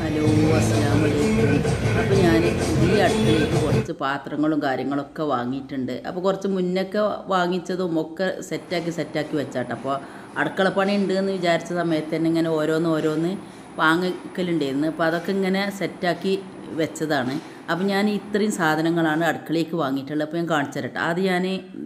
Hello അസ്സാം വലൈക്കും അപ്പോൾ ഞാൻ പുതിയ അടുക്കളയിലേക്ക് കുറച്ച് പാത്രങ്ങളും കാര്യങ്ങളൊക്കെ വാങ്ങിയിട്ടുണ്ട് അപ്പോൾ കുറച്ച് മുന്നൊക്കെ വാങ്ങിച്ചതും ഒക്കെ സെറ്റാക്കി സെറ്റാക്കി വെച്ചാട്ടോ അപ്പോൾ അടുക്കളപ്പണി ഉണ്ട് എന്ന് വിചാരിച്ച സമയത്ത് തന്നെ ഇങ്ങനെ ഓരോന്ന് ഓരോന്ന് വാങ്ങിക്കലുണ്ടായിരുന്നു അപ്പോൾ അതൊക്കെ ഇങ്ങനെ സെറ്റാക്കി വെച്ചതാണ് അപ്പോൾ ഞാൻ ഇത്രയും സാധനങ്ങളാണ് അടുക്കളയ്ക്ക് വാങ്ങിയിട്ടുള്ളത് അപ്പോൾ ഞാൻ കാണിച്ചു തരട്ടെ അത് ഞാൻ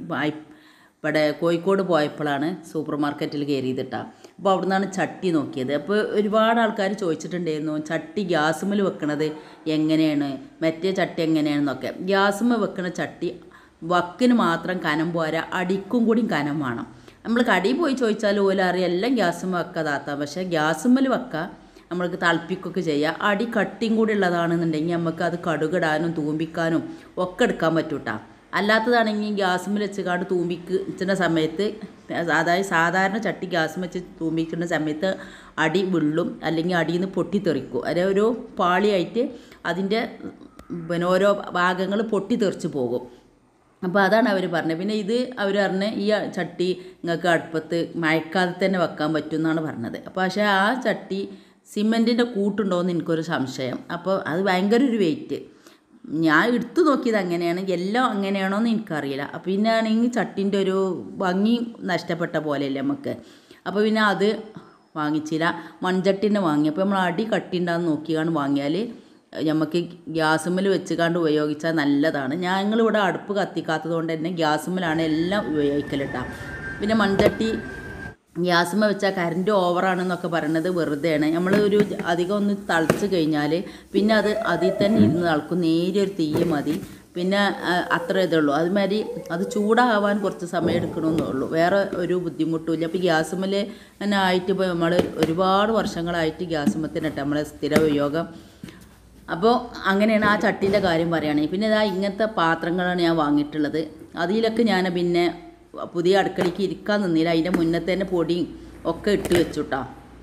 ഇവിടെ കോഴിക്കോട് പോയപ്പോഴാണ് സൂപ്പർ മാർക്കറ്റിൽ കയറിയതിട്ടാ അപ്പോൾ അവിടെ നിന്നാണ് ചട്ടി നോക്കിയത് അപ്പോൾ ഒരുപാട് ആൾക്കാർ ചോദിച്ചിട്ടുണ്ടായിരുന്നു ചട്ടി ഗ്യാസുമ്മൽ വെക്കണത് എങ്ങനെയാണ് മറ്റേ ചട്ടി എങ്ങനെയാണെന്നൊക്കെ ഗ്യാസുമ്മ വെക്കണ ചട്ടി വക്കിന് മാത്രം കനം പോരാ അടിക്കും കൂടി കനം വേണം നമ്മൾ കടി പോയി ചോദിച്ചാൽ ഓല അറിയാം എല്ലാം ഗ്യാസുമ്മ വെക്കാതാത്ത പക്ഷേ ഗ്യാസുമ്മൽ വെക്കാം നമ്മൾക്ക് തിളപ്പിക്കുകയൊക്കെ ചെയ്യാം അടി കട്ടിയും കൂടി ഉള്ളതാണെന്നുണ്ടെങ്കിൽ നമുക്ക് അത് കടുകിടാനും തൂമ്പിക്കാനും ഒക്കെ എടുക്കാൻ പറ്റൂട്ടാ അല്ലാത്തതാണെങ്കിൽ ഗ്യാസുമ്മൽ വെച്ചുകാണ്ട് തൂമ്പിക്കുന്ന സമയത്ത് അതായത് സാധാരണ ചട്ടി ഗ്യാസും വെച്ച് തൂമ്പിക്കുന്ന സമയത്ത് അടി വിള്ളും അല്ലെങ്കിൽ അടിയിൽ നിന്ന് പൊട്ടിത്തെറിക്കും അതായത് ഒരു പാളിയായിട്ട് അതിൻ്റെ പിന്നെ ഓരോ ഭാഗങ്ങൾ പൊട്ടിത്തെറിച്ച് പോകും അപ്പോൾ അതാണ് അവർ പറഞ്ഞത് പിന്നെ ഇത് അവർ പറഞ്ഞ് ഈ ചട്ടി നിങ്ങൾക്ക് അടുപ്പത്ത് മഴക്കാലത്ത് തന്നെ വെക്കാൻ പറ്റും എന്നാണ് പറഞ്ഞത് അപ്പോൾ പക്ഷേ ആ ചട്ടി സിമെൻറ്റിൻ്റെ കൂട്ടുണ്ടോ എന്ന് എനിക്കൊരു സംശയം അപ്പോൾ അത് ഭയങ്കര ഒരു വെയിറ്റ് ഞാൻ എടുത്തു നോക്കിയത് അങ്ങനെയാണ് എല്ലാം അങ്ങനെയാണോ എന്ന് എനിക്കറിയില്ല അപ്പോൾ പിന്നെ ആണെങ്കിൽ ചട്ടിൻ്റെ ഒരു ഭംഗി നഷ്ടപ്പെട്ട പോലെയല്ലേ നമുക്ക് അപ്പോൾ പിന്നെ അത് വാങ്ങിച്ചില്ല മൺചട്ടിനെ വാങ്ങി അപ്പോൾ നമ്മൾ അടി കട്ടിണ്ടാന്ന് നോക്കിയാണ് വാങ്ങിയാൽ നമുക്ക് ഗ്യാസുമ്മൽ വെച്ചുകാണ്ട് ഉപയോഗിച്ചാൽ നല്ലതാണ് ഞങ്ങളിവിടെ അടുപ്പ് കത്തിക്കാത്തത് കൊണ്ട് തന്നെ ഗ്യാസുമ്മലാണ് എല്ലാം ഉപയോഗിക്കലിട്ടാ പിന്നെ മൺചട്ടി ഗ്യാസുമ്മ വെച്ചാൽ കറണ്ട് ഓവറാണെന്നൊക്കെ പറയുന്നത് വെറുതെയാണ് നമ്മൾ ഒരു അധികം ഒന്ന് തളിച്ച് കഴിഞ്ഞാൽ പിന്നെ അത് അതിൽ തന്നെ ഇരുന്ന് തളക്കും നേരിയൊരു തീ മതി പിന്നെ അത്ര ഇതേ ഉള്ളൂ അതുമാതിരി അത് ചൂടാവാൻ കുറച്ച് സമയം എടുക്കണമെന്നേ ഉള്ളൂ വേറെ ഒരു ബുദ്ധിമുട്ടുമില്ല അപ്പോൾ ഗ്യാസുമ്മൽ തന്നെ ആയിട്ട് ഇപ്പോൾ നമ്മൾ ഒരുപാട് വർഷങ്ങളായിട്ട് ഗ്യാസുമ്മത്തിനിട്ട് നമ്മളെ സ്ഥിര ഉപയോഗം അപ്പോൾ അങ്ങനെയാണ് ആ ചട്ടീൻ്റെ കാര്യം പറയുകയാണെങ്കിൽ പിന്നെ ഇതാ ഇങ്ങനത്തെ പാത്രങ്ങളാണ് ഞാൻ വാങ്ങിയിട്ടുള്ളത് അതിലൊക്കെ ഞാൻ പിന്നെ പുതിയ അടുക്കളയ്ക്ക് ഇരിക്കാൻ നിന്നില്ല അതിൻ്റെ മുന്നേ തന്നെ പൊടിയും ഒക്കെ ഇട്ട് വെച്ചു കേട്ടോ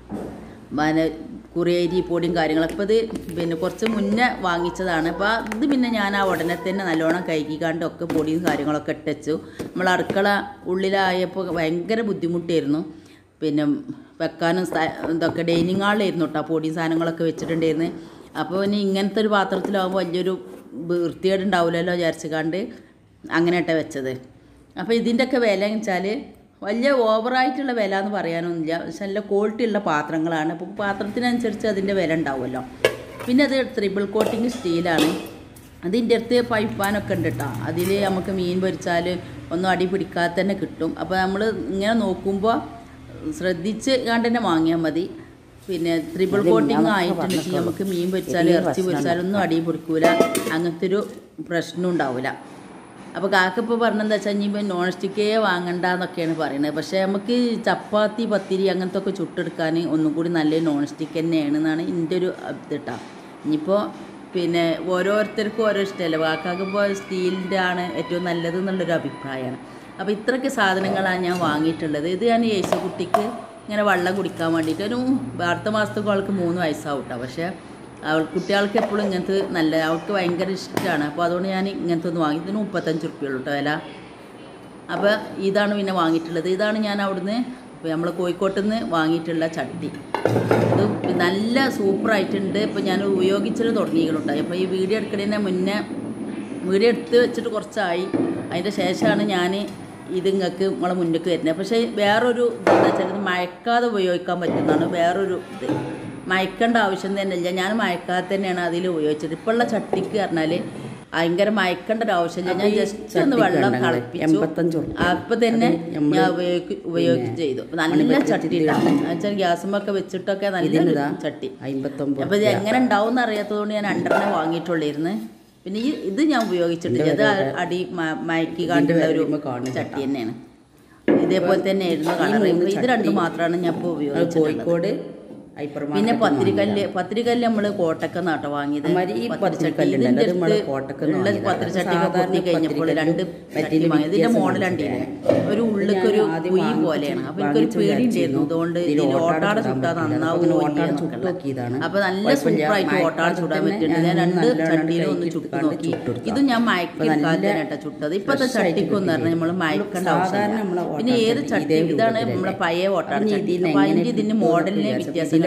പിന്നെ കുറിയരി പൊടിയും കാര്യങ്ങളൊക്കെ അപ്പോൾ ഇത് പിന്നെ കുറച്ച് മുന്നേ വാങ്ങിച്ചതാണ് അപ്പോൾ ഇത് പിന്നെ ഞാൻ ആ ഉടനെ തന്നെ നല്ലോണം കഴുകിക്കാണ്ട് ഒക്കെ പൊടിയും കാര്യങ്ങളൊക്കെ ഇട്ടുവച്ചു നമ്മൾ അടുക്കള ഉള്ളിലായപ്പോൾ ഭയങ്കര ബുദ്ധിമുട്ടായിരുന്നു പിന്നെ വെക്കാനും ഇതൊക്കെ ഡൈനിങ് ഹാളിലായിരുന്നു കേട്ടോ പൊടിയും സാധനങ്ങളൊക്കെ വെച്ചിട്ടുണ്ടായിരുന്നു അപ്പോൾ ഇനി ഇങ്ങനത്തെ ഒരു പാത്രത്തിലാകുമ്പോൾ വലിയൊരു വൃത്തികേട് ഉണ്ടാവില്ലല്ലോ വിചാരിച്ചുകാണ്ട് അങ്ങനെയാട്ടെ വെച്ചത് അപ്പോൾ ഇതിൻ്റെയൊക്കെ വില എന്ന് വെച്ചാൽ വലിയ ഓവറായിട്ടുള്ള വില എന്ന് പറയാനൊന്നുമില്ല പക്ഷെ നല്ല ക്വാളിറ്റി ഉള്ള പാത്രങ്ങളാണ് അപ്പോൾ പാത്രത്തിനനുസരിച്ച് അതിൻ്റെ വില ഉണ്ടാവുമല്ലോ പിന്നെ അത് ത്രിബിൾ കോട്ടിങ് സ്റ്റീലാണ് അതിൻ്റെ അടുത്ത് പൈപ്പാനൊക്കെ ഉണ്ട് കേട്ടോ അതിൽ നമുക്ക് മീൻ പൊരിച്ചാൽ ഒന്നും അടി പിടിക്കാതെ തന്നെ കിട്ടും അപ്പോൾ നമ്മൾ ഇങ്ങനെ നോക്കുമ്പോൾ ശ്രദ്ധിച്ച് കണ്ട് തന്നെ വാങ്ങിയാൽ മതി പിന്നെ ത്രിബിൾ കോട്ടിങ് ആയിട്ടുണ്ടെങ്കിൽ നമുക്ക് മീൻ പൊരിച്ചാൽ ഇറച്ചി പൊരിച്ചാലൊന്നും അടി പിടിക്കൂല അങ്ങനത്തെ ഒരു പ്രശ്നം ഉണ്ടാവില്ല അപ്പോൾ കാക്ക ഇപ്പോൾ പറഞ്ഞെന്താ വെച്ചാൽ ഇനിയിപ്പോൾ നോൺ സ്റ്റിക്കേ വാങ്ങണ്ടെന്നൊക്കെയാണ് പറയുന്നത് പക്ഷേ നമുക്ക് ചപ്പാത്തി പത്തിരി അങ്ങനത്തെ ഒക്കെ ചുട്ടെടുക്കാൻ ഒന്നും കൂടി നല്ല നോൺ സ്റ്റിക്ക് തന്നെയാണ് എന്നാണ് എൻ്റെ ഒരു ഇത് കേട്ടോ ഇനിയിപ്പോൾ പിന്നെ ഓരോരുത്തർക്കും ഓരോ ഇഷ്ടമല്ലേ കാക്കാക്കുമ്പോൾ സ്റ്റീലിൻ്റെ ആണ് ഏറ്റവും നല്ലത് എന്നുള്ളൊരു അഭിപ്രായമാണ് അപ്പോൾ ഇത്രയൊക്കെ സാധനങ്ങളാണ് ഞാൻ വാങ്ങിയിട്ടുള്ളത് ഇത് ഞാൻ യേശുകുട്ടിക്ക് ഇങ്ങനെ വെള്ളം കുടിക്കാൻ വേണ്ടിയിട്ട് ഒരു അടുത്ത മാസത്തേക്ക് അവൾക്ക് മൂന്ന് വയസ്സാവും കേട്ടോ പക്ഷേ അവൾ കുട്ടികൾക്ക് എപ്പോഴും ഇങ്ങനത്തെ നല്ല അവൾക്ക് ഭയങ്കര ഇഷ്ടമാണ് അപ്പോൾ അതുകൊണ്ട് ഞാൻ ഇങ്ങനത്തെ ഒന്ന് വാങ്ങി ഇതിന് മുപ്പത്തഞ്ച് റുപ്യുള്ളൂ കേട്ടോ വില അപ്പോൾ ഇതാണ് പിന്നെ വാങ്ങിയിട്ടുള്ളത് ഇതാണ് ഞാൻ അവിടുന്ന് നമ്മൾ കോഴിക്കോട്ട് നിന്ന് വാങ്ങിയിട്ടുള്ള ചട്ടി ഇത് നല്ല സൂപ്പറായിട്ടുണ്ട് ഇപ്പോൾ ഞാൻ ഉപയോഗിച്ചിട്ട് തുടങ്ങിയിട്ടുണ്ടോ അപ്പോൾ ഈ വീഡിയോ എടുക്കുന്നതിന് മുന്നേ വീഡിയോ എടുത്ത് വെച്ചിട്ട് കുറച്ചായി അതിൻ്റെ ശേഷമാണ് ഞാൻ ഇത് നിങ്ങൾക്ക് നമ്മളെ മുന്നിലേക്ക് വരുന്നത് പക്ഷേ വേറൊരു ഇതെന്താ വെച്ചാൽ ഇത് മയക്കാതെ ഉപയോഗിക്കാൻ പറ്റുന്നതാണ് വേറൊരു ഇത് മയക്കേണ്ട ആവശ്യം തന്നെ ഇല്ല ഞാൻ മയക്കാതെ തന്നെയാണ് അതിൽ ഉപയോഗിച്ചത് ഇപ്പോഴുള്ള ചട്ടിക്ക് പറഞ്ഞാൽ ഭയങ്കര മയക്കേണ്ട ഒരു ആവശ്യമില്ല ഞാൻ ജസ്റ്റ് ഒന്ന് വെള്ളം കളിപ്പിച്ചു അപ്പം തന്നെ ഞാൻ ഉപയോഗിക്കും ഉപയോഗിക്കും ചെയ്തു നല്ല ചട്ടി വെച്ചാൽ ഗ്യാസുമൊക്കെ വെച്ചിട്ടൊക്കെ നല്ല ചട്ടി അപ്പം ഇത് എങ്ങനെ ഉണ്ടാവും അറിയാത്തതുകൊണ്ട് ഞാൻ രണ്ടെണ്ണം വാങ്ങിയിട്ടുള്ളിരുന്നു പിന്നെ ഈ ഇത് ഞാൻ ഉപയോഗിച്ചിട്ടില്ല ഇത് അടി മയക്കി കാണ്ടുള്ള ഒരു ചട്ടി തന്നെയാണ് ഇതേപോലെ തന്നെ ആയിരുന്നു കളർ ഇത് രണ്ടും മാത്രമാണ് ഞാൻ ഇപ്പോൾ ഉപയോഗിച്ചത് കോഴിക്കോട് പിന്നെ പത്തിരിക്കല്ല് പത്തിരിക്കല്ല് നമ്മൾ കോട്ടക്ക നാട്ടോ വാങ്ങിയത് ഈ പത്തിരിക്കല്ലുണ്ടല്ലോ, അത് നമ്മള് കോട്ടക്കന്ന് ഉള്ള വാങ്ങിയതാണ്. പത്തിരിച്ചട്ടിയൊക്കെ സാധാരണ കൊത്തി കഴിഞ്ഞപ്പോൾ രണ്ട് ചട്ടി വാങ്ങി ഇതിന്റെ മോഡൽ ഉണ്ടല്ലേ ഒരു ഉള്ളിക്കൊരു ആദ്യം കുഴി വാങ്ങിച്ച് പോലെയാണ് അപ്പൊ എനിക്കൊരു വാങ്ങിച്ച് പേടി വിചാരിച്ചിരുന്നു. ഉണ്ടായിരുന്നു അതുകൊണ്ട് ഇതിൽ ഇതിൽ ഓട്ടാട ഓട്ടാട ചുടാൻ ചുട്ടാ പറ്റില്ല. നന്നാവും അപ്പോൾ ഓട്ടാട ചുട്ട് നോക്കിയതാണ്. അപ്പൊ നല്ല കുഴപ്പമില്ല. സൂപ്പറായിട്ട് ഓട്ടാട ചുടാൻ മയക്കാലത്ത് പറ്റുന്നുണ്ട് ഞാൻ തന്നെ രണ്ട് നല്ലോണം ചട്ടിയിലും ഒന്ന് കൈയിട്ട് ചുട്ട് കണ്ട് നോക്കി ചുട്ടെടുക്കാം. ഇത് ഞാൻ മയക്കെടുക്കാതെ നല്ല കേട്ടോ ചുട്ടത് ഇപ്പത്തെ fresh ആയിട്ട് ചട്ടിക്ക് എന്ന് പറഞ്ഞാൽ നമ്മൾ മയക്കേണ്ട സാധാരണ നമ്മളെ ആവശ്യമില്ല പിന്നെ ഓട്ടാട ഏത് ചട്ടി ചട്ടി ഇതേ ഇതാണ് രൂപത്തിലല്ലേ? നമ്മളെ പഴയ ഓട്ടാട അപ്പോൾ ചട്ടി ഇതിന് അപ്പൊ അതിന്റെ എങ്ങനെ ഇതിന്റെ കിട്ടുമെന്ന് മോഡലിന് വിചാരിച്ചു. വ്യത്യാസം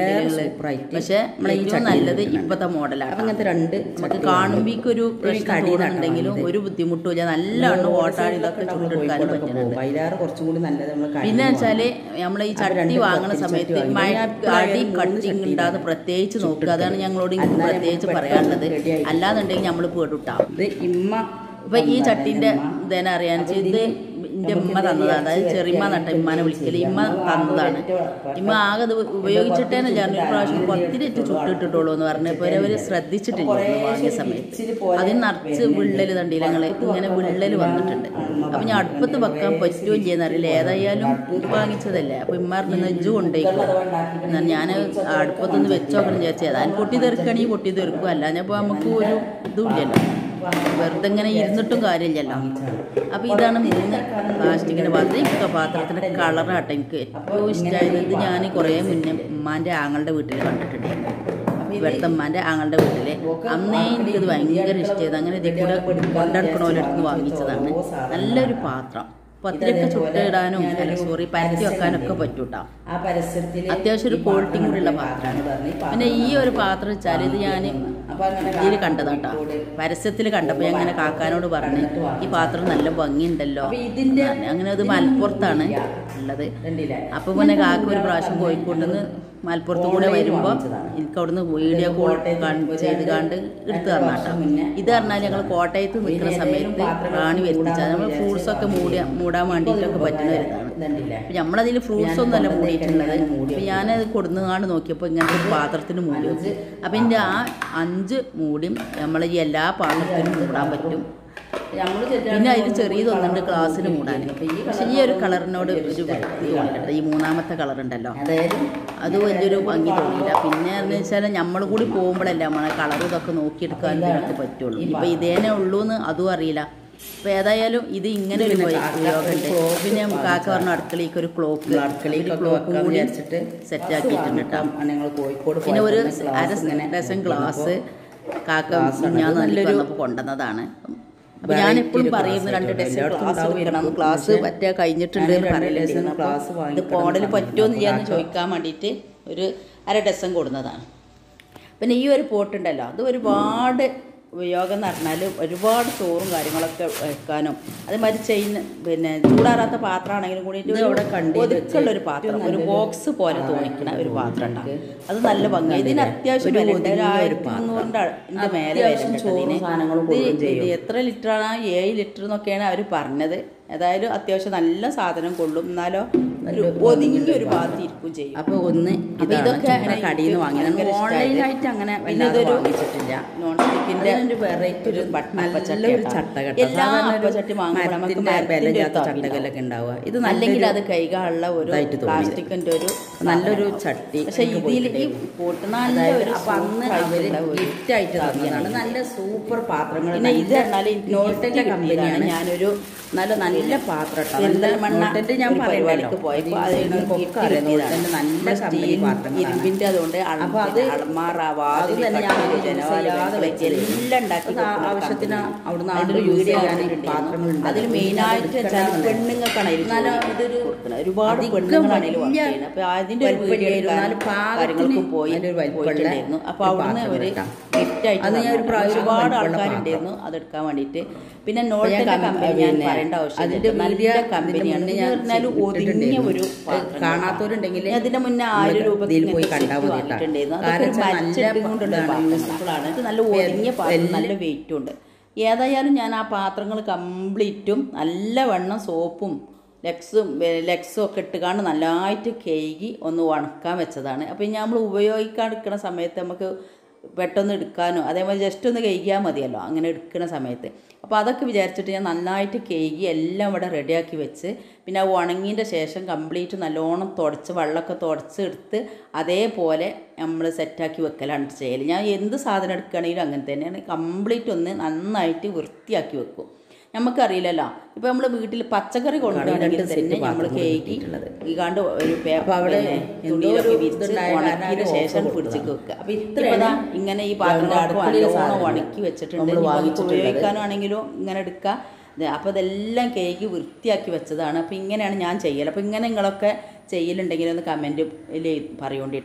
കണ്ടില്ലേ സൂപ്പറായിട്ട് പക്ഷെ നമ്മളെ ഈ ഏറ്റവും ചട്ടിയിൽ നല്ലത് കിട്ടുന്നുണ്ട്. ഇപ്പത്തെ മോഡലാണ് അപ്പം അങ്ങനത്തെ രണ്ട് നമുക്ക് ചട്ടി കാണുമ്പോഴേക്കും ഒരു പ്രശ്നം കടിയിലാട്ടോ തോന്നുന്നുണ്ടെങ്കിലും വാങ്ങിയത്. ഒരു ബുദ്ധിമുട്ടുമില്ല നല്ലോണം ഓട്ടാടി ഇതൊക്കെ ചുട്ടെടുക്കാനും പറ്റുന്നുണ്ട് വൈലാറ് കുറച്ചും കൂടി നല്ലത് നമ്മൾ പിന്നെ വെച്ചാല് നമ്മൾ ഈ അപ്പൊ ചട്ടി രണ്ട് വാങ്ങുന്ന പത്തിരി സമയത്ത് ചട്ടി വാങ്ങി. മഴ ഞാൻ എപ്പോഴും അടി മൂന്ന് കട്ടിങ് ചട്ടി ഉണ്ടാകുന്ന പ്രത്യേകിച്ച് നോക്കുക അതാണ് ഞങ്ങളോട് ഇങ്ങനെ അല്ലാതെ പ്രത്യേകിച്ച് നമുക്ക് പറയാനുള്ളത് പെട്ടെന്ന് ready ആയി. അല്ലാന്നുണ്ടെങ്കിൽ നമ്മൾ പേടിട്ടാവും ഇത് ഇമ്മ ഇപ്പൊ ഈ തന്നതാണ് ചട്ടിന്റെ ഇമ്മ. ഇതന്നെ അറിയാൻ അപ്പൊ ഇത് ഇതിന് എന്റെ നമുക്ക് ഉമ്മ ഇതിന് തന്നതാണ് അതായത് ഇറച്ചി ചെറിയമ്മ നട്ട വരട്ടിയാൽ ഇമ്മാനെ വിളിക്കല് ഇമ്മ നമ്മൾ തന്നതാണ് ആദ്യം ഇമ്മ ആകെ ഇത് ഉപയോഗിച്ചിട്ടേന്ന് ഞാൻ ഒരു പ്രാവശ്യം പത്തിരിട്ട് ചുട്ടിട്ടുള്ളൂ എന്ന് പറഞ്ഞപ്പോൾ അവര് ശ്രദ്ധിച്ചിട്ടില്ല ഒന്ന് വാങ്ങിയ സമയത്ത് അതിന് നിറച്ച് വിള്ളല് തണ്ടിയില്ല ഞങ്ങള് ഇങ്ങനെ വിള്ളല് വന്നിട്ടുണ്ട് അപ്പൊ ഞാൻ അടുപ്പത്ത് വെക്കാൻ പറ്റുമോ ചെയ്യുന്നറിയില്ല ഏതായാലും വാങ്ങിച്ചതല്ലേ അപ്പൊ ഇമ്മ പറഞ്ഞു നെജ്ജു കൊണ്ടേക്കും എന്നാൽ ഞാൻ അടുപ്പത്തൊന്ന് വെച്ച് നോക്കണം വിചാരിച്ചത് ഏതായാലും പൊട്ടി തെറുക്കണെങ്കിൽ പൊട്ടി തെറുക്കും അല്ലാഞ്ഞപ്പോൾ നമുക്ക് ഒരു ഇതുമില്ലല്ലോ വെറുതെ ഇങ്ങനെ ഇരുന്നിട്ടും കാര്യമില്ലല്ലോ അപ്പോൾ ഇതാണ് മൂന്ന് പ്ലാസ്റ്റിക്കിൻ്റെ പാത്രം ഈ പാത്രത്തിൻ്റെ കളറാട്ടോ എനിക്ക് ഏറ്റവും ഇഷ്ടമായത് ഇത് ഞാൻ കുറേ മുന്നേ ഉമ്മാൻ്റെ ആങ്ങളുടെ വീട്ടിൽ കണ്ടിട്ടുണ്ടായിരുന്നു ഇവിടുത്തെ ഉമ്മാൻ്റെ ആങ്ങളുടെ വീട്ടിൽ അന്നേ എനിക്കിത് ഭയങ്കര ഇഷ്ടമായത് അങ്ങനെ ഇതിൽ കൂടെ കൊണ്ടെടുക്കണോലെടുത്ത് വാങ്ങിച്ചതാണ് നല്ലൊരു പാത്രം പത്തിരിയൊക്കെ ചുട്ടിടാനും അല്ല സോറി പരത്തി വെക്കാനൊക്കെ പറ്റൂട്ടോ ആ പരസ്യത്തിൽ അത്യാവശ്യം ഒരു ക്വാളിറ്റി കൂടിയുള്ള പാത്രമാണ് പിന്നെ ഈ ഒരു പാത്രം വെച്ചാൽ ഇത് ഞാൻ ഇതിൽ കണ്ടതാട്ടോ പരസ്യത്തിൽ കണ്ടപ്പോൾ ഞാൻ അങ്ങനെ കാക്കാനോട് പറഞ്ഞു ഈ പാത്രം നല്ല ഭംഗിയുണ്ടല്ലോ ഇതിന്റെ അങ്ങനെ അത് മലപ്പുറത്താണ് ഉള്ളത് രണ്ടില്ലേ അപ്പൊ പിന്നെ കാക്ക ഒരു പ്രാവശ്യം കോഴിക്കോട്ട് നിന്ന് മലപ്പുറത്ത് കൂടെ വരുമ്പോൾ എനിക്ക് അവിടുന്ന് വീഡിയോ കോൾ ചെയ്ത് കണ്ട് എടുത്തു തന്നാട്ടോ ഇത് പറഞ്ഞാൽ ഞങ്ങൾ കോട്ടയത്ത് നിൽക്കുന്ന സമയത്ത് റാണി വരുത്തിച്ചാൽ നമ്മൾ ഫ്രൂട്ട്സ് ഒക്കെ മൂടി മൂടാൻ വേണ്ടിയിട്ടൊക്കെ പറ്റുന്ന വരുന്നതാണ് ഇതുണ്ടില്ലേ അപ്പൊ നമ്മളതിൽ ഫ്രൂട്ട്സ് ഒന്നും അല്ല മൂടിയിട്ടുള്ളത് അപ്പൊ ഞാനത് കൊടുന്നുകാണ്ട് നോക്കിയപ്പോൾ ഇങ്ങനത്തെ ഒരു പാത്രത്തിന് മൂടി വെച്ചു അപ്പൊ ഇതിന്റെ ആ അഞ്ച് മൂടിയും നമ്മളെ ഈ എല്ലാ പാത്രത്തിനും മൂടാൻ പറ്റും നമ്മള് പിന്നെ അതിൽ ചെറിയതൊന്നുണ്ട് ക്ലാസ്സിന് മൂടാൻ പക്ഷെ ഈ ഒരു കളറിനോട് ഒരു വൃത്തി തോന്നിയിട്ടുണ്ട് ഈ മൂന്നാമത്തെ കളർ ഉണ്ടല്ലോ അതായത് അത് വലിയൊരു ഭംഗി തോന്നിയില്ല പിന്നെ എന്ന് വെച്ചാൽ നമ്മൾ കൂടി പോകുമ്പോഴല്ലേ നമ്മളെ കളറും ഇതൊക്കെ നോക്കിയെടുക്കാൻ നമുക്ക് പറ്റുള്ളൂ ഇപ്പൊ ഇതേനെ ഉള്ളൂ എന്ന് അതും അറിയില്ല അപ്പൊ ഏതായാലും ഇത് ഇങ്ങനെ ഒരു ഉപയോഗമുണ്ട് പിന്നെ കാക്ക പറഞ്ഞ അടുക്കളയ്ക്ക് ഒരു ക്ലോക്ക് അടുക്കളയിലൊക്കെ ക്ലോക്ക് വെക്കാൻ കൂടി വിചാരിച്ചിട്ട് സെറ്റ് ആക്കിയിട്ടുണ്ട് കേട്ടോ ഞങ്ങൾ കോഴിക്കോട് പിന്നെ ഒരു പോയപ്പോൾ അര ഗ്ലാസ് ഇങ്ങനെ ഡസൻ ഗ്ലാസ് കാക്ക ഗ്ലാസ് ആണ്. ഞാൻ ഇത് നല്ലൊരു നല്ലൊരു വന്നപ്പോൾ കൊണ്ടുവന്നതാണ് അപ്പൊ variety ഞാൻ എപ്പോഴും ഒരു പറയുന്നു glass രണ്ട് ആയിക്കോട്ടെ. ഡസൻ എല്ലായിടത്തും ഗ്ലാസ് ഉണ്ടാവും വെക്കണം ഇരിക്കും. ഗ്ലാസ് പക്ഷേ പറ്റേ കഴിഞ്ഞിട്ടുണ്ട് ഞാൻ എന്ന് രണ്ട് പറയലുണ്ടായിരുന്നു. ഡസൻ glass അപ്പോൾ ഇത് വാങ്ങിക്കണം മോഡൽ എന്ന് പറ്റുമോ എന്ന് ഞാൻ പറഞ്ഞു. ചോദിക്കാൻ വേണ്ടിയിട്ട് ഒരു അര ഡസൻ കൊടുന്നതാണ് പിന്നെ ഈ ഒരു പോട്ടുണ്ടല്ലോ അത് ഒരുപാട് ഉപയോഗം എന്ന് പറഞ്ഞാൽ ഒരുപാട് ചോറും കാര്യങ്ങളൊക്കെ വെക്കാനും അതേമാതിരി ചെയ്യുന്ന പിന്നെ ചൂടാറാത്ത പാത്രമാണെങ്കിലും കൂടിയിട്ട് ഇത് അവിടെ കണ്ടിട്ട് ഒതുക്കുള്ള ഒരു പാത്രം ഒരു ബോക്സ് പോലെ തോന്നിക്കണ ഒരു പാത്രം ഉണ്ടാവും അത് നല്ല ഭംഗി ഇതിന് അത്യാവശ്യം ഒരു വില ഉണ്ട് ഒരു ഒതുങ്ങിയ ഒരു ആയിരത്തി പാത്രം. മുന്നൂറിൻ്റെ ഇതിൻ്റെ മേലെ അത്യാവശ്യം വില ഉണ്ട് ചോറും ഇതിന്. സാധനങ്ങളും ഇത് കൊള്ളുകയും ചെയ്യും. ഇത് എത്ര ലിറ്ററാണ് ഏഴ് ലിറ്റർ എന്നൊക്കെയാണ് അവർ പറഞ്ഞത് ഏതായാലും അത്യാവശ്യം നല്ല സാധനം കൊള്ളും എന്നാലോ ഒരു ഒതുങ്ങി ഒരു ഭാഗത്ത് ഇരിക്കും ചെയ്യും അപ്പൊ ഒന്ന് അപ്പൊ ഇതാണ് ഇതൊക്കെ ചുമ്മാ അങ്ങനെ കടയിൽ നിന്ന് വാങ്ങിയത് ഭയങ്കര ഇഷ്ടായത്. ഓൺലൈനായിട്ട് അങ്ങനെ പിന്നെ വല്ലാതെ ഇതൊരു വാങ്ങിച്ചിട്ടില്ല നോൺ സ്റ്റിക്കിന്റെ അതിനൊരു വെറൈറ്റി ഒരു ബട്ടൺ നല്ലൊരു അപ്പച്ചട്ടി ചട്ട കേട്ടോ. എല്ലാ സാധാരണ ഒരു അപ്പച്ചട്ടി വാങ്ങുമ്പോൾ നമുക്ക് മരത്തിന്റെ മരത്തിന്റെ ബലമില്ലാത്ത ഒരു തവി ചട്ടകലൊക്കെ ഉണ്ടാവുക ഇത് അല്ലെങ്കിൽ നല്ലൊരു അത് കൈകാനുള്ള ഒരു ഇതായിട്ട് തോന്നി. പ്ലാസ്റ്റിക്കിന്റെ ഒരു നല്ലൊരു സാധനം. ചട്ടി പക്ഷെ എനിക്ക് ഇതിൽ ഈ പോയിട്ടുണ്ടായിരുന്നു. പോട്ട് നല്ല അതായത് ഒരു അപ്പൊ അന്ന് super അവര് ആയിട്ടുള്ള ഒരു ഗിഫ്റ്റ് ആയിട്ട് തന്നതാണ് തവിയാണ്. നല്ല സൂപ്പർ പാത്രങ്ങൾ പിന്നെ ഇത് പറഞ്ഞാൽ എനിക്ക് നോട്ടിന്റെ gift കമ്പനിയാണ് കിട്ടിയതാണ്. ഞാനൊരു നല്ല നല്ല പാത്രം കേട്ടോ. നല്ല പെരിന്തൽമണ്ണ നോട്ടിന്റെ ഞാൻ ഒരു പറയണ്ടല്ലോ പരിപാടിക്ക് പോയപ്പോൾ അതിൽ നിന്ന് ഇതിനൊക്കെ gift അറിയാം. കിട്ടിയതാണ്. നോട്ടിന്റെ നല്ല നമ്മുടെ കമ്പനി സ്റ്റീൽ പാത്രങ്ങളാണ് ഇരുമ്പിന്റെ അതുകൊണ്ട് അപ്പൊ അത് അളമാറ അത് വാതിൽ തന്നെ ഞാൻ കട്ടില്, use ജനവാതിൽ, ചെയ്യാതെ വെച്ച് വെച്ചത്. എല്ലാം ഉണ്ടാക്കി അത് കൊടുക്കുന്ന ആവശ്യത്തിന് കമ്പനിയാണ്. അവിടുന്ന് അതിലൊരു ആളുകൾ use വീഡിയോ ചെയ്യാൻ കണ്ടിട്ടുണ്ടായിരുന്നു. പാത്രങ്ങളുണ്ട്. അതിൽ അത് മെയിനായിട്ട് വെച്ചാൽ എടുക്കാനാണ്. പെണ്ണുങ്ങൾക്കാണ് അതിൽ എന്നാലും ജോലി ഇതൊരു കൊടുക്കുന്നത്. ഒരുപാട് അധികം പെണ്ണുങ്ങളാണ് ഇതിൽ വർക്ക് വലിയ ചെയ്യുന്നത് അപ്പൊ അതിന്റെ ഒരു വലിപ്പം വീഡിയോ ഇരുന്നാലും പാകത്തിന് കാര്യങ്ങൾക്കും പോയി അതിലൊരു വലിപ്പമുള്ള പോയിട്ടുണ്ടായിരുന്നു അപ്പൊ ഒരു അവിടുന്ന് പാത്രം ഒരു എടുക്കാം. ഗിഫ്റ്റ് ആയിട്ട് അത് ഞാൻ ഒരു തന്നതാണ്. പ്രാവശ്യം ഒരുപാട് വലിപ്പമുള്ള ആൾക്കാരുണ്ടായിരുന്നു അതെടുക്കാൻ വേണ്ടിയിട്ട് പിന്നെ ഞാൻ നോട്ടിന്റെ കം- കമ്പനി ഞാൻ പിന്നെ പറയേണ്ട ആവശ്യമില്ല അതിന്റെ നല്ല വീഡിയോ കമ്പനിയാണ് ഇതിന്റെ ഞാൻ മുന്നേ ഞാൻ ഒതുങ്ങിയ ഒരു ഇട്ടിട്ടുണ്ടായിരുന്നു. പാത്രം. കാണാത്തവരുണ്ടെങ്കിൽ ഞാൻ അതിന്റെ മുന്നേ ആയിരം രൂപ ഇതിൽ പോയി കണ്ടാൽ മതി കേട്ടോ. വാങ്ങിയിട്ടുണ്ടായിരുന്നു കാരണം അതൊക്കെ വെച്ചാൽ നല്ല മരച്ചട്ടി കൊണ്ടുള്ള ഇതാണ്, പാത്രം useful ആണ്. ഇത് നല്ല ഒതുങ്ങിയ പാത്രം എല്ലാം- നല്ല വെയിറ്റും ഉണ്ട് ഏതായാലും ഞാൻ ആ പാത്രങ്ങൾ കംപ്ലീറ്റും നല്ലവണ്ണം സോപ്പും ലെക്സും ലെക്സും ഒക്കെ ഇട്ടുകാണ്ട് നല്ലതായിട്ട് കേകി ഒന്ന് ഉണക്കാൻ വെച്ചതാണ് അപ്പം നമ്മൾ ഉപയോഗിക്കാൻ എടുക്കുന്ന സമയത്ത് നമുക്ക് പെട്ടെന്ന് എടുക്കാനോ അതേപോലെ ജസ്റ്റ് ഒന്ന് കഴുകിയാൽ മതിയല്ലോ അങ്ങനെ എടുക്കുന്ന സമയത്ത് അപ്പോൾ അതൊക്കെ വിചാരിച്ചിട്ട് ഞാൻ നന്നായിട്ട് കഴുകി എല്ലാം ഇവിടെ റെഡിയാക്കി വെച്ച് പിന്നെ ആ ഉണങ്ങിൻ്റെ ശേഷം കംപ്ലീറ്റ് നല്ലോണം തുടച്ച് വെള്ളമൊക്കെ തുടച്ച് എടുത്ത് അതേപോലെ നമ്മൾ സെറ്റാക്കി വെക്കലാണ് ചെയ്യൽ ഞാൻ എന്ത് സാധനം എടുക്കുകയാണെങ്കിലും അങ്ങനെ തന്നെയാണ് കംപ്ലീറ്റ് ഒന്ന് നന്നായിട്ട് വൃത്തിയാക്കി വെക്കും നമുക്കറിയില്ലല്ലോ ഇപ്പം നമ്മൾ വീട്ടിൽ പച്ചക്കറി കൊണ്ടുവരണമെങ്കിൽ രണ്ട് തന്നെ സെറ്റ് നമ്മൾ പാത്രം കേക്ക് കൊടുത്തിട്ടുള്ളത്. ഈ കണ്ട് ഒരു പേപ്പർ അപ്പൊ അവിടെ എന്തോ തുണിയിലൊക്കെ ഒരു വിരിച്ച് ഇതുണ്ടായ കാരണം ഉണക്കിയതിന് അതിന് ശേഷം ഓഫർ പിടിച്ചേക്ക് കൊടുത്തതാണ്. വെക്കുക അപ്പൊ ഇപ്പൊ ഇത്രയാണ് ഇതാ ഇങ്ങനെ ഈ പാത്രങ്ങളൊക്കെ അടുക്കളയിലെ നല്ലോണം സാധനങ്ങൾ ഉണക്കി വെച്ചിട്ടുണ്ട് നമ്മള് ഇനി നമുക്ക് വാങ്ങിച്ചിട്ടുള്ളത്. ഉപയോഗിക്കാനാണെങ്കിലും ഇങ്ങനെ എടുക്കുക ഇത് അപ്പോൾ ഇതെല്ലാം കേക്ക് വൃത്തിയാക്കി വെച്ചതാണ് അപ്പോൾ ഇങ്ങനെയാണ് ഞാൻ ചെയ്യൽ അപ്പോൾ ഇങ്ങനെ നിങ്ങളൊക്കെ ചെയ്യലുണ്ടെങ്കിൽ ഒന്ന് കമൻറ്റിൽ പറയോണ്ടിട്ടാ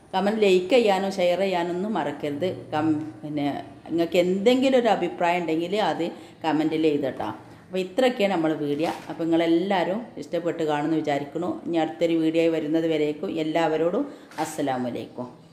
കമൻറ്റ് ലൈക്ക് ചെയ്യാനോ ഷെയർ ചെയ്യാനൊന്നും മറക്കരുത് കം പിന്നെ നിങ്ങൾക്ക് എന്തെങ്കിലും ഒരു അഭിപ്രായം ഉണ്ടെങ്കിൽ അത് കമൻറ്റിൽ എഴുതട്ടോ അപ്പോൾ ഇത്രയൊക്കെയാണ് നമ്മൾ വീഡിയോ അപ്പോൾ നിങ്ങളെല്ലാവരും ഇഷ്ടപ്പെട്ട് കാണുമെന്ന് വിചാരിക്കുന്നു ഇനി അടുത്തൊരു വീഡിയോ വരുന്നത് വരേക്കും എല്ലാവരോടും അസ്സലാമലൈക്കും